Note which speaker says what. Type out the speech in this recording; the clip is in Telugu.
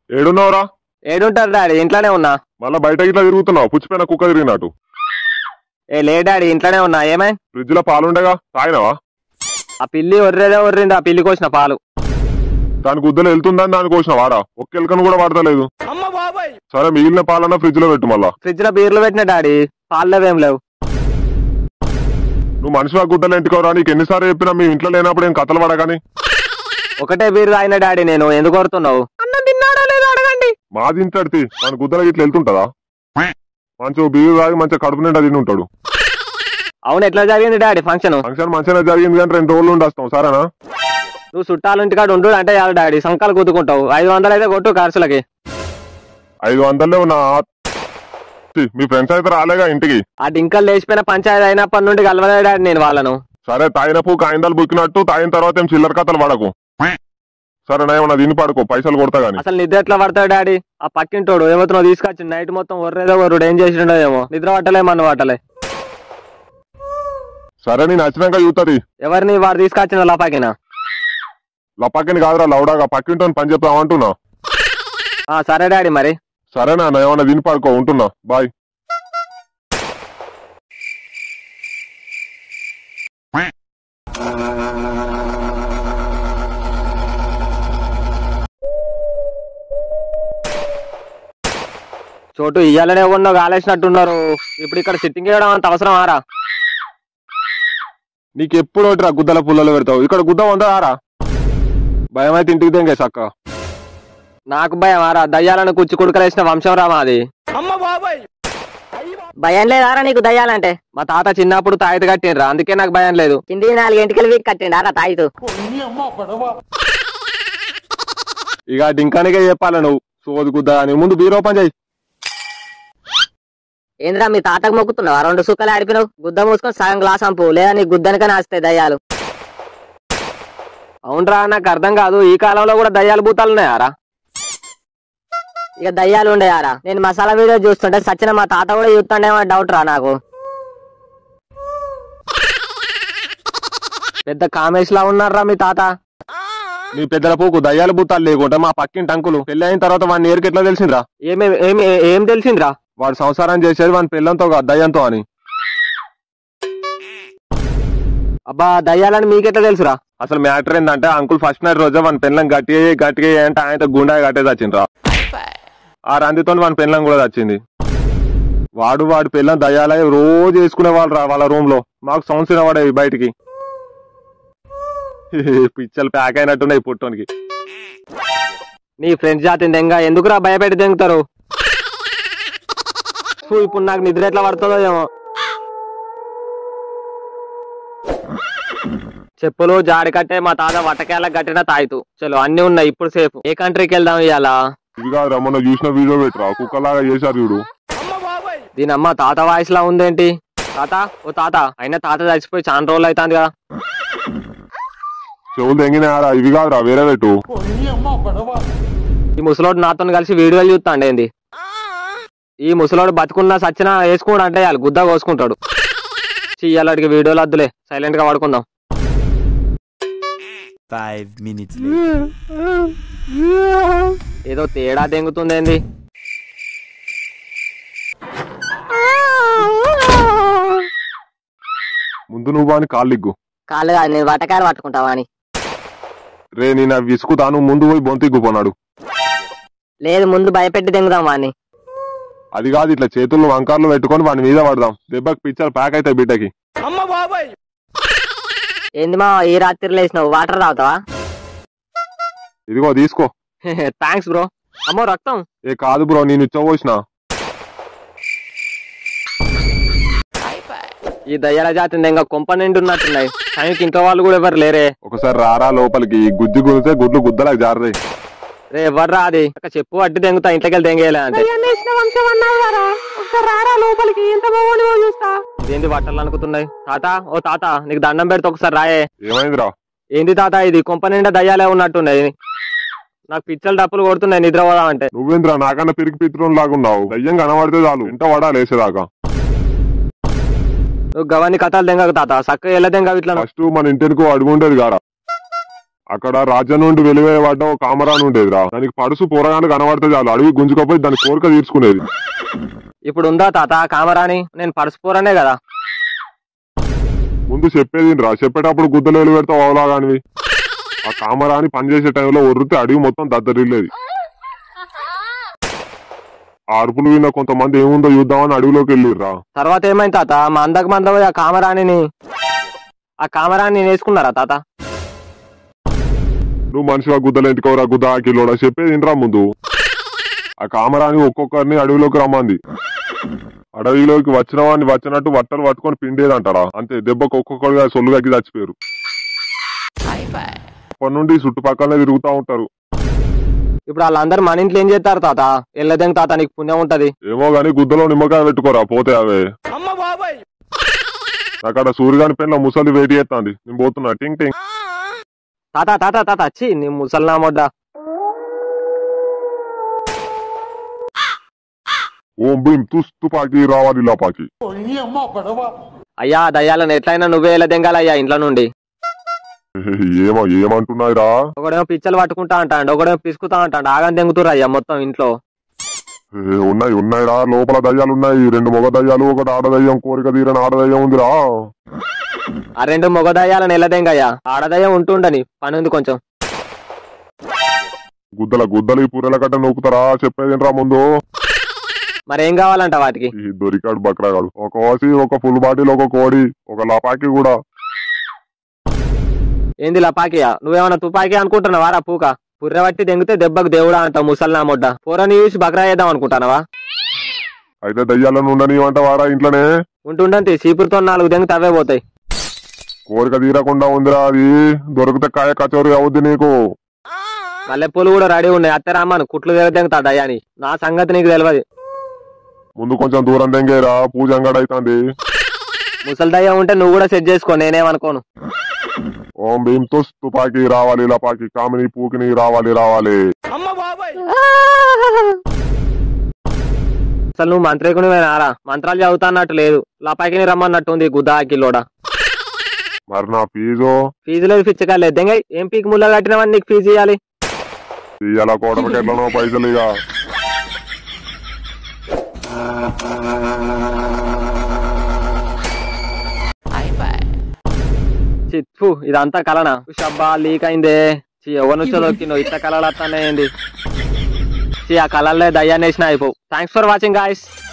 Speaker 1: ఏడున్నావురా
Speaker 2: ఏడుంటారు డాడీ ఇంట్లోనే ఉన్నా
Speaker 1: మళ్ళా బయట ఇట్లా తిరుగుతున్నావు పుచ్చిపోయిన కుక్క తిరిగినట్టు
Speaker 2: ఏ లే డాడీ ఇంట్లోనే ఉన్నా ఏమై
Speaker 1: ఫ్రిడ్జ్ లో పాలుండగా తాగినవా
Speaker 2: ఆ పిల్లి ఒర్రేదే ఒర్రింది ఆ పిల్లి కోసిన పాలు
Speaker 1: దాని గుద్దలు వెళ్తుందని దానికి వచ్చిన వారా ఒక్క ఎలుకను కూడా పడతలేదు సరే మిగిలిన పాలన్నా ఫ్రిడ్జ్ లో పెట్టు మళ్ళా
Speaker 2: ఫ్రిడ్జ్ లో బీర్లు పెట్టిన డాడీ పాలు లేవేం లేవు
Speaker 1: నువ్వు మనిషిగా గుద్దలు ఎంటుకోరా నీకు ఎన్నిసార్లు చెప్పినా మీ ఇంట్లో లేనప్పుడు ఏం కథలు పడగాని
Speaker 2: ఒకటే బీర్ తాగిన డాడీ నేను ఎందుకు కొడుతున్నావు అన్నం తిన్నాడో లేదో అడగండి
Speaker 1: మాది ఇంతడితే మన గుద్దలకి ఇట్లా వెళ్తుంటదా మంచిగా బియ్యం తాగి మంచిగా కడుపు నిండా తిని ఉంటాడు
Speaker 2: అవును ఎట్లా జరిగింది డాడీ ఫంక్షన్
Speaker 1: ఫంక్షన్ మంచిగా జరిగింది కానీ రెండు రోజులు ఉండి వస్తాం సరేనా
Speaker 2: నువ్వు చుట్టాలు ఇంటికాడ ఉండు అంటే చాలు డాడీ సంకాలు కుదుకుంటావు ఐదు వందలు అయితే కొట్టు ఖర్చులకి
Speaker 1: ఐదు వందలే ఉన్నా మీ ఫ్రెండ్స్ అయితే రాలేగా ఇంటికి
Speaker 2: ఆ డింకల్ లేచిపోయిన పంచాయతీ అయినప్పటి నుండి కలవలే డాడీ నేను వాళ్ళను
Speaker 1: సరే తాగిన పూ కాయిందాలు బుక్కినట్టు తాగిన తర్వాత ఏం చిల్లర కథలు పడకు సరేనా ఏమన్నా దీన్ని పడుకో పైసలు కొడతా గానీ
Speaker 2: అసలు నిద్ర ఎట్లా పడతాడు డాడీ ఆ పక్కింటోడు ఏమవుతున్నావు తీసుకొచ్చి నైట్ మొత్తం ఒర్రేదో ఒర్రుడు ఏం చేసిండో ఏమో నిద్ర పట్టలే మన పట్టలే
Speaker 1: సరే నేను నచ్చినాక చూస్తుంది
Speaker 2: ఎవరిని వాడు తీసుకొచ్చిన లాపాకిన
Speaker 1: లపాకిని కాదురా లౌడాగా పక్కింటో పని చెప్తామంటున్నా
Speaker 2: ఆ సరే డాడీ మరి
Speaker 1: సరేనా నా ఏమన్నా దీన్ని పడుకో ఉంటున్నా బాయ్
Speaker 2: చోటు ఇయ్యాలనే ఉన్నో కాలేసినట్టున్నారు ఇప్పుడు ఇక్కడ సిట్టింగ్ చేయడం అంత అవసరం ఆరా
Speaker 1: నీకు ఎప్పుడు ఒకటిరా గుద్దల పుల్లలు పెడతావు ఇక్కడ గుద్ద ఉందా రా భయం అయితే ఇంటికి తెంగే సక్క
Speaker 2: నాకు భయం ఆరా దయ్యాలను కుచ్చి కుడుకలేసిన వంశం రా మాది
Speaker 3: భయం లేదారా నీకు దయ్యాలంటే
Speaker 2: మా తాత చిన్నప్పుడు తాయిత కట్టిండ్రా అందుకే నాకు భయం లేదు
Speaker 3: కింది నాలుగు ఇంటికి వీక్ కట్టిండారా తాయితూ
Speaker 1: ఇక డింకానికే చెప్పాలి నువ్వు సోది గుద్ద అని ముందు బీరో పని చేయి
Speaker 3: ఏంద్రా మీ తాతకు మొక్కుతున్నావా రెండు సుక్కలు ఆడిపినావు గుద్ద మూసుకొని సగం గ్లాస్ అంపు లేదా నీ గుద్దనిక నాస్తాయి దయ్యాలు
Speaker 2: అవునరా నాకు అర్థం కాదు ఈ కాలంలో కూడా దయ్యాలు భూతాలు ఉన్నాయారా
Speaker 3: ఇక దయ్యాలు ఉండేయారా నేను మసాలా వీడియో చూస్తుంటే సచిన మా తాత కూడా చూస్తుండేమో డౌట్ రా నాకు
Speaker 2: పెద్ద కామేష్ లా ఉన్నారా మీ తాత
Speaker 1: నీ పెద్దల పోకు దయ్యాల బుత్తాలు లేకుంటే మా పక్కింటి అంకులు పెళ్లి అయిన తర్వాత వాడిని నేరుకి ఎట్లా తెలిసిందిరా
Speaker 2: ఏమి ఏమి ఏం తెలిసిందిరా
Speaker 1: వాడు సంసారం చేసేది వాని పెళ్ళంతో కాదు దయ్యంతో అని
Speaker 2: అబ్బా దయ్యాలని మీకెట్లా తెలుసురా
Speaker 1: అసలు మ్యాటర్ ఏంటంటే అంకుల్ ఫస్ట్ నైట్ రోజే వాని పెళ్ళం గట్టి గట్టిగా అంటే ఆయనతో గుండా కట్టేది వచ్చిండ్రా ఆ రందితో వాని పెళ్ళం కూడా వచ్చింది వాడు వాడి పెళ్ళం దయ్యాలై రోజు వేసుకునే వాళ్ళు రా వాళ్ళ రూమ్ లో మాకు సౌండ్స్ వినవాడేవి బయటికి పిచ్చలు ప్యాక్ అయినట్టున్నాయి పుట్టోనికి
Speaker 2: నీ ఫ్రెండ్స్ జాతి దెంగ ఎందుకురా భయపెట్టి దెంగుతారు ఫు, ఇప్పుడు నాకు నిద్ర ఎట్లా పడుతుందో ఏమో చెప్పులు జాడి కట్టే మా తాత వటకేళ్ళ కట్టిన తాయితు చలో అన్ని ఉన్నాయి ఇప్పుడు సేఫ్ ఏ కంట్రీకి వెళ్దాం ఇవాళ
Speaker 1: ఇది కాదురా మొన్న చూసిన వీడియో పెట్టరా కుక్కలాగా చేశారు చూడు
Speaker 2: దీని అమ్మ తాత వాయిస్ లా ఉందేంటి తాత ఓ తాత అయినా తాత చచ్చిపోయి చాలా రోజులు అవుతుంది కదా
Speaker 1: చెవులు తెంగినాయారా ఇవి కాదురా వేరే పెట్టు
Speaker 2: ఈ ముసలోడు నాతో కలిసి వీడియోలు చూస్తాండి ఏంది ఈ ముసలోడు బతుకున్నా సచ్చినా వేసుకున్నాడు అంటే వాళ్ళు గుద్ద కోసుకుంటాడు చెయ్యాలడికి వీడియోలు వద్దులే సైలెంట్ గా పడుకుందాం
Speaker 4: Five minutes later.
Speaker 2: ఏదో తేడా తెంగుతుంది ఏంది
Speaker 1: ముందు నువ్వు అని కాళ్ళిగ్గు
Speaker 3: కాళ్ళు కాదు నేను వటకాయలు పట్టుకుంటావా అని
Speaker 1: రే నేను అవి విసుకుతాను ముందు పోయి బొంతిగ్గుపోనాడు
Speaker 3: లేదు ముందు భయపెట్టి దెంగుదాం వాడిని
Speaker 1: అది కాదు ఇట్లా చేతుల్లో వంకార్లు పెట్టుకొని వాని మీద పడదాం దెబ్బకి పిచ్చర్ ప్యాక్ అవుతాయి బిడ్డకి
Speaker 3: ఏంది మా ఈ రాత్రి లేచినావు వాటర్ తాగుతావా
Speaker 1: ఇదిగో తీసుకో
Speaker 2: థ్యాంక్స్ బ్రో అమ్మో రక్తం
Speaker 1: ఏ కాదు బ్రో నేను ఇచ్చవోసిన
Speaker 2: ఈ దయ్యాల జాతి ఇంకా కొంప నిండి ఉన్నట్టున్నాయి టైంకి ఇంట్లో వాళ్ళు కూడా ఎవరు లేరే
Speaker 1: ఒకసారి రారా లోపలికి ఈ గుజ్జు గురితే గుడ్లు గుద్దలకు జారదాయి
Speaker 2: రే ఎవరు రాది అక్క చెప్పు అడ్డు తెంగుతా ఇంట్లోకి వెళ్ళి తెంగేయాలి అంటే ఇదేంటి బట్టలు అనుకుతున్నాయి తాత ఓ తాత నీకు దండం పెడితే ఒకసారి రాయే
Speaker 1: ఏమైందిరా
Speaker 2: ఏంది తాత ఇది కొంప నిండా దయ్యాలే ఉన్నట్టున్నాయి నాకు పిచ్చలు డప్పులు కొడుతున్నాయి నిద్ర పోదామంటే
Speaker 1: నువ్వేంద్రా నాకన్నా పిరికి పిత్రం లాగున్నావు దయ్యం కనబడితే చాలు ఇంట వడా లేసేదాకా
Speaker 2: నువ్వు గవన్ని కథలు తెంగకు తాత చక్కగా ఎలా తెంగ ఇట్లా
Speaker 1: ఫస్ట్ మన ఇంటికి అడుగుండేది కారా అక్కడ రాజ్యం నుండి వెలివేయబడ్డ ఒక కామరాన్ ఉండేదిరా దానికి పడుసు పోరగానే కనబడితే చాలు అడవి గుంజుకపోయి దాని కోరిక తీర్చుకునేది
Speaker 2: ఇప్పుడు ఉందా తాత కామరాని నేను పడుచుకోరనే కదా
Speaker 1: ముందు చెప్పేది రా చెప్పేటప్పుడు గుద్దలు వెలు పెడతావు అవలాగానివి ఆ కామరాని పనిచేసే టైంలో ఒర్రితే అడవి మొత్తం దద్దరిల్లేది ఆ అరుపులు విన్న కొంతమంది ఏముందో చూద్దామని అడవిలోకి వెళ్ళిర్రా
Speaker 2: తర్వాత ఏమైంది తాత మా అందకు మంద పోయి ఆ కామరాణిని ఆ కామరాన్ని వేసుకున్నారా తాత
Speaker 1: నువ్వు మనిషిగా గుద్దలు ఎంటుకోరా గుద్ద కిలోడా చెప్పేది ఇంట్రా ముందు ఆ కామరాని ఒక్కొక్కరిని అడవిలోకి రమ్మంది అడవిలోకి వచ్చిన వాడిని వచ్చినట్టు వట్టలు పట్టుకొని పిండేదంటారా అంతే దెబ్బకు ఒక్కొక్కరుగా సొల్లుగాకి చచ్చిపోయారు అప్పటి నుండి చుట్టుపక్కలనే తిరుగుతూ ఉంటారు
Speaker 2: ఇప్పుడు వాళ్ళందరూ మన ఇంట్లో ఏం చేస్తారు తాత వెళ్ళదేం తాత నీకు పుణ్యం ఉంటది
Speaker 1: ఏమో గాని గుద్దలో నిమ్మకాయ పెట్టుకోరా పోతే అవే అక్కడ సూర్యగాని పెన్ల ముసలి వేటి చేస్తాంది నేను పోతున్నా టింగ్ టింగ్
Speaker 2: తాత తాత తాత వచ్చి నీ ముసల్నా మొడ్డ
Speaker 1: ఓం భీం తుస్ తుపాకి రావాలి లాపాకి
Speaker 2: అయ్యా దయ్యాలను ఎట్లయినా నువ్వే వెళ్ళదెంగాలయ్యా ఇంట్లో నుండి
Speaker 1: ఏమో ఏమంటున్నాయిరా
Speaker 2: ఒకడేమో పిచ్చలు పట్టుకుంటా అంటాడు ఒకడేమో పిసుకుతా అంటాడు ఆగని తెంగుతురు అయ్యా మొత్తం ఇంట్లో
Speaker 1: ఏ, ఉన్నాయి ఉన్నాయిరా లోపల దయ్యాలు ఉన్నాయి రెండు మగ దయ్యాలు ఒకటి ఆడ దయ్యం కోరిక తీరని ఆడ దయ్యం ఉందిరా
Speaker 2: ఆ రెండు మొగ దయ్యాలను వెళ్ళదెంగయ్యా ఆడదయ్యం ఉంటుండని పని ఉంది కొంచెం
Speaker 1: గుద్దల గుద్దలు ఈ పూరెల కట్ట నూకుతారా చెప్పేదేంట్రా ముందు
Speaker 2: మరేం కావాలంట వాటికి
Speaker 1: ఈ దొరికాడు బక్రాగాడు ఒక ఓసి ఒక ఫుల్ బాటిల్ ఒక కోడి ఒక లపాకి కూడా
Speaker 2: ఏంది లపాకియా నువ్వేమన్నా తుపాకీ అనుకుంటున్నావా రా పూక పుర్రెబట్టి దెంగితే దెబ్బకు దేవుడా అంటావు ముసల్నా మొడ్డ పూరని చూసి బక్రా చేద్దాం అనుకుంటానవా
Speaker 1: అయితే దయ్యాలను ఉండని వారా ఇంట్లోనే
Speaker 2: ఉంటుండంతి సీపురుతో నాలుగు దెంగితే అవే పోతాయి
Speaker 1: కోరిక తీరకుండా ఉందిరా అది దొరికితే కాయ కచోరి అవుద్ది నీకు
Speaker 2: మల్లెపూలు కూడా రెడీ ఉన్నాయి అత్తే రామాను కుట్లు దెంగుతా దయ్యాని నా సంగతి నీకు తెలియదు
Speaker 1: ముందు కొంచెం దూరం దెంగేరా పూజ అంగడైతుంది
Speaker 2: ముసలి దయ్యం ఉంటే నువ్వు కూడా సెట్ చేసుకో నేనేమనుకోను
Speaker 1: ఓం భీం తుస్ తుపాకి రావాలి లపాకి కామిని పూకిని రావాలి రావాలి
Speaker 2: అసలు నువ్వు మంత్రికుని రారా మంత్రాలు చదువుతా అన్నట్టు లేదు లపాకిని రమ్మన్నట్టు ఉంది గుద్దా కిలోడా
Speaker 1: మరి నా ఫీజు
Speaker 2: ఫీజు లేదు పిచ్చగా లేదు దెంగ ఏం పీకి ముళ్ళ కట్టినవని నీకు ఫీజు ఇవ్వాలి
Speaker 1: ఇయ్యాల కోటలకి ఎట్లనో పైసలు ఇక
Speaker 2: చిత్తు ఇదంతా కలనా షబ్బా లీక్ అయిందే చి ఎవరి నుంచో దొక్కిందో ఇట్ట కలలు వస్తానే ఏంది చి ఆ కలర్లే దయ్యాన్ని వేసిన అయిపో థ్యాంక్స్ ఫర్ వాచింగ్ గాయస్